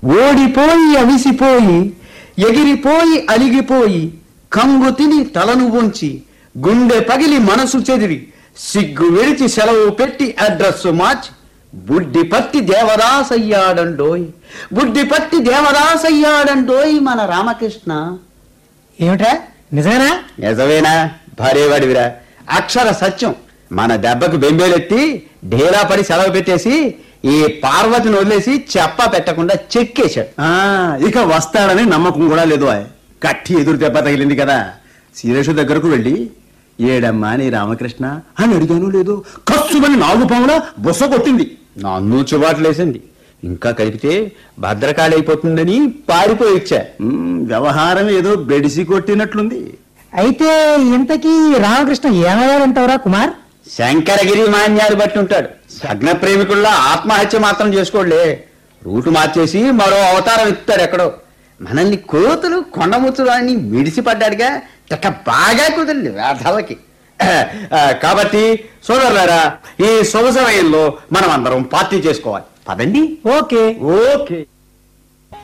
ఓడిపోయి అవిసిపోయి ఎగిరిపోయి అలిగిపోయి కంగు తిని తలను వంచి గుండె పగిలి మనసు చెదిరి సిగ్గు విడిచి సెలవు పెట్టి అడ్రస్ మార్చి బుడ్డి పట్టి దేవదాసయ్యాడండోయ్ బుడ్డి పట్టి దేవదాసయ్యాడండోయ్ మన రామకృష్ణ ఏమిట్రా నిజమేనా నిజమేనా భార్యవాడివిరా అక్షర సత్యం మన దెబ్బకు బెంబేలెత్తి ఢేలా పడి సెలవు పెట్టేసి ఈ పార్వతిని వదిలేసి చెప్ప పెట్టకుండా చెక్కేశాడు ఆ, ఇక వస్తాడని నమ్మకం కూడా లేదు ఆయ్. కట్టి ఎదురు దెబ్బ తగిలింది కదా శిరీష దగ్గరకు వెళ్ళి ఏడమ్మా నీ రామకృష్ణ అని అడిగాను లేదు కస్సుమని నాలుగు పాముల బుస కొట్టింది నన్ను చుబాట్లేసింది ఇంకా కలిపితే భద్రకాళి అయిపోతుందని పారిపోయి ఇచ్చా ఉమ్, వ్యవహారం ఏదో బెడిసి కొట్టినట్లుంది అయితే ఇంతకీ రామకృష్ణ ఏమయ్యాడంటావురా కుమార్ శంకరగిరి మాన్యాలు బట్టి ఉంటాడు సగ్న ప్రేమికుల్లో ఆత్మహత్య మాత్రం చేసుకోలే రూటు మార్చేసి మరో అవతారం ఎత్తాడు ఎక్కడో మనల్ని కోతులు కొండముచ్చులు అని మిడిసిపడ్డాడుగా ఇక బాగా కుదిరింది వేధలకి ఆ, కాబట్టి సోదరులారా ఈ శుభ సమయంలో మనం అందరం పార్టీ చేసుకోవాలి పదండి ఓకే ఓకే